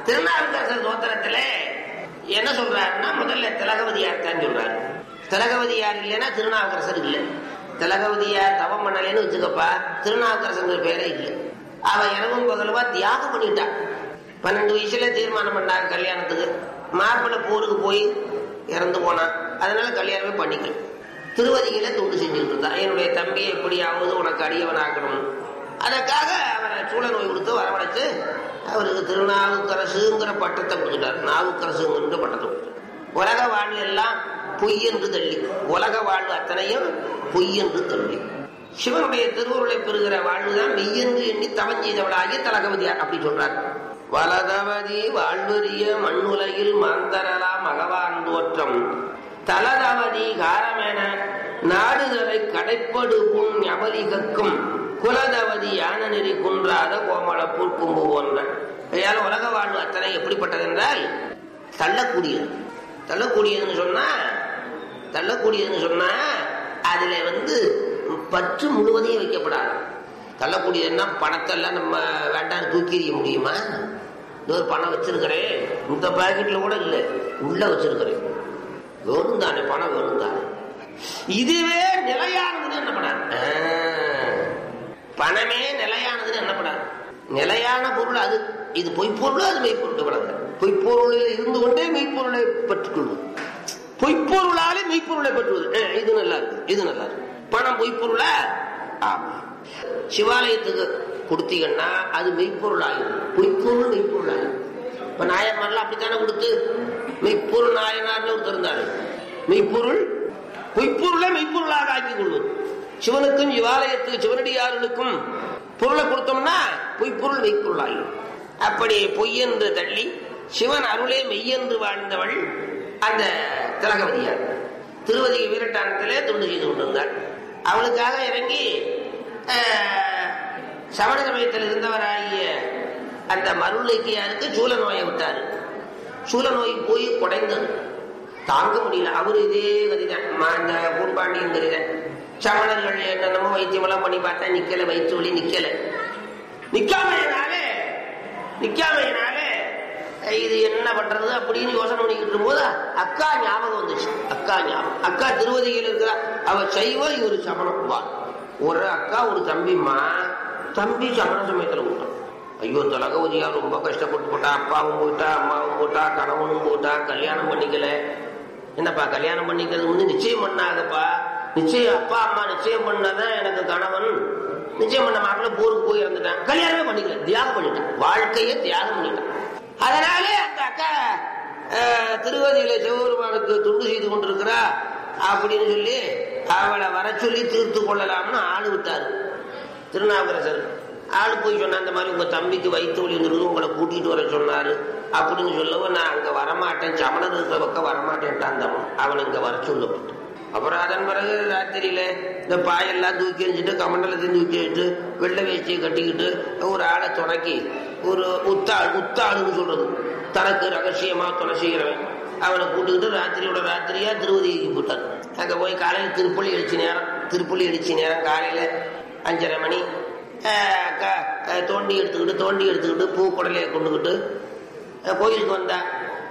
திருநாவுக்கரசர் தோத்திரத்துல என்ன சொல்றாருன்னா முதல்ல திலகவதியார் தான் சொல்றாரு திலகவதியார் இல்லைன்னா திருநாவுக்கரசர் இல்லை திலகவதியார் தவம் பண்ணலைன்னு வச்சுக்கப்பா திருநாவுக்கரசர் பேரே இல்லை அவ இரவும் பகலுமா தியாகம் பண்ணிட்டான் பன்னெண்டு வயசுல தீர்மானம் பண்ணாங்க கல்யாணத்துக்கு மாப்பிள்ளை போருக்கு போய் இறந்து போனான் அதனால கல்யாணமே பண்ணிக்கல திருவதியில தொண்டு செஞ்சுட்டு இருந்தான் என்னுடைய தம்பியை எப்படியாவது உனக்கு அடியவனாக்கணும் அதற்காக அவரை சூழ நோய் கொடுத்து வரவழைச்சு அவருக்கு திருநாவுக்கரசுங்கிற பட்டத்தை கொடுத்துட்டார் நாவுக்கரசுங்கிற பட்டத்தை கொடுத்தார் உலக வாழ்வு எல்லாம் பொய் என்று தள்ளி உலக வாழ்வு அத்தனையும் பொய் என்று தள்ளி சிவனுடைய திருவுருளை பெறுகிற வாழ்வுதான் மெய்யென்று எண்ணி தவம் செய்தவளாகிய தலகவதியார் அப்படி சொல்றார் வலதவதி வாழ்வறிய மண்ணுலகில் மாந்தரலா மகவான் தோற்றம் தலதவதி காரமென நாடுதலை கடைப்படு புண் ஞமலிகக்கும் குலதவதி யான நெறி குன்றாத கோமள பூர்க்கும்பு போன்ற கையால் உலக வாழ்வு அத்தனை எப்படிப்பட்டது என்றால் தள்ளக்கூடியது தள்ளக்கூடியதுன்னு சொன்னா தள்ளக்கூடியதுன்னு சொன்னா அதுல வந்து பற்று முழுவதையும் வைக்கப்படாது தள்ளக்கூடியதுன்னா பணத்தெல்லாம் நம்ம வேண்டாம் தூக்கி எறிய முடியுமா இந்த ஒரு பணம் வச்சிருக்கிறேன் இந்த பாக்கெட்ல கூட இல்லை உள்ள வச்சிருக்கிறேன் வேணும் தானே பணம் வேணும் தானே இதுவே நிலையானதுன்னு என்ன பண்ணாரு பணமே நிலையானதுன்னு என்ன பண்ணாரு நிலையான பொருள் அது இது பொய்ப்பொருள் அது மெய்ப்பொருள் வளர்ந்த பொய்ப்பொருளில் இருந்து கொண்டே மெய்ப்பொருளை பெற்றுக்கொள்வது பொய்ப்பொருளாலே மெய்ப்பொருளை பெற்றுவது அஹ், இது நல்லா இருக்கு இது நல்லா இருக்கு பணம் பொய்ப்பொருளா ஆமா சிவாலயத்துக்கு கொடுத்தீங்கன்னா அது மெய்ப்பொருள் ஆயிடும் பொய்ப்பொருள் மெய்ப்பொருள் ஆயிடும் இப்ப நாயன்மார்லாம் அப்படித்தானே கொடுத்து மெய்ப்பொருள் நாயனார்னு ஒருத்தர் இருந்தாரு மெய்ப்பொருள் பொய்ப்பொருளை மெய்ப்பொருளாக ஆக்கிக் கொள்வது சிவனுக்கும் சிவாலயத்துக்கு சிவனடியார்களுக்கும் பொருளை கொடுத்தோம்னா பொய்ப்பொருள் மெய்ப்பொருள் ஆகிடும் அப்படி பொய்யென்று தள்ளி சிவன் அருளே மெய்யென்று வாழ்ந்தவள் அந்த திலகவதியார் திருவதிகை வீரட்டானத்திலே தொண்டு செய்து கொண்டிருந்தாள் அவளுக்காக இறங்கி ஆஹ், சமண சமயத்தில் இருந்தவராகிய அந்த மருளைக்கியாருக்கு சூல நோயை விட்டாரு சூல நோய் போய் குடைந்தது தாங்க முடியல அவரு இதே கதிதான் ம- அந்த பூர்பாண்டியன் கதிதான் சமணர்கள் என்னென்னமோ வைத்தியம் எல்லாம் பண்ணி பார்த்தா நிக்கல வயிற்று வலி நிக்கல நிக்காமையினாலே நிக்காமையினாலே இது என்ன பண்றது அப்படின்னு யோசனை பண்ணிக்கிட்டு இருக்கும்போது அக்கா ஞாபகம் வந்துச்சு அக்கா ஞாபகம் அக்கா திருவதிகையில் இருக்கிறா அவ சைவ இவரு சமணம் வா ஒரு அக்கா ஒரு தம்பிம்மா தம்பி சமண சமயத்துல விட்டான் ஐயோ தலகவதியா ரொம்ப கஷ்டப்பட்டு போட்டா அப்பாவும் போயிட்டா அம்மாவும் போட்டா கணவனும் போட்டா கல்யாணம் பண்ணிக்கல என்னப்பா கல்யாணம் பண்ணிக்கிறது வந்து நிச்சயம் பண்ணாதப்பா நிச்சயம் அப்பா அம்மா நிச்சயம் பண்ணாதான் எனக்கு கணவன் நிச்சயம் பண்ண மாப்பிள்ள போருக்கு போய் இறந்துட்டான் கல்யாணமே பண்ணிக்கல தியாகம் பண்ணிட்டான் வாழ்க்கையே தியாகம் பண்ணிட்டான் அதனாலே அந்த அக்கா அஹ், திருவதியில சிவபெருமானுக்கு தொண்டு செய்து கொண்டிருக்கிறா அப்படின்னு சொல்லி அவளை வர சொல்லி தீர்த்து கொள்ளலாம்னு ஆளு விட்டாரு திருநாவுக்கரசர் ஆளு போய் சொன்ன அந்த மாதிரி உங்க தம்பிக்கு வயிற்று வலி வந்துருக்கு உங்களை கூட்டிட்டு வர சொன்னாரு அப்படின்னு சொல்லவும் நான் அங்க வரமாட்டேன் சமணர் இருக்கிற பக்கம் வரமாட்டேன்ட்டான் தவன் அவன் இங்க வர சொல்லப்பட்டு அப்புறம் அதன் பிறகு ராத்திரியில இந்த பாயெல்லாம் தூக்கி எறிஞ்சிட்டு கமண்டலத்தையும் தூக்கி வச்சுட்டு வெள்ளை வேஷ்டியை கட்டிக்கிட்டு ஒரு ஆளை துணக்கி ஒரு உத்தாள் உத்தாளுன்னு சொல்றது தனக்கு ரகசியமா துணை செய்கிறவன் அவனை கூட்டுக்கிட்டு ராத்திரியோட ராத்திரியா திருவதிக்கு போட்டார் அங்க போய் காலையில் திருப்பள்ளி அடிச்சு நேரம் திருப்பள்ளி அடிச்சு நேரம் காலையில அஞ்சரை மணி ஆஹ் க- ஆஹ் தோண்டி எடுத்துக்கிட்டு தோண்டி எடுத்துக்கிட்டு பூ குடலையை கொண்டுக்கிட்டு ஆஹ் கோயிலுக்கு வந்தா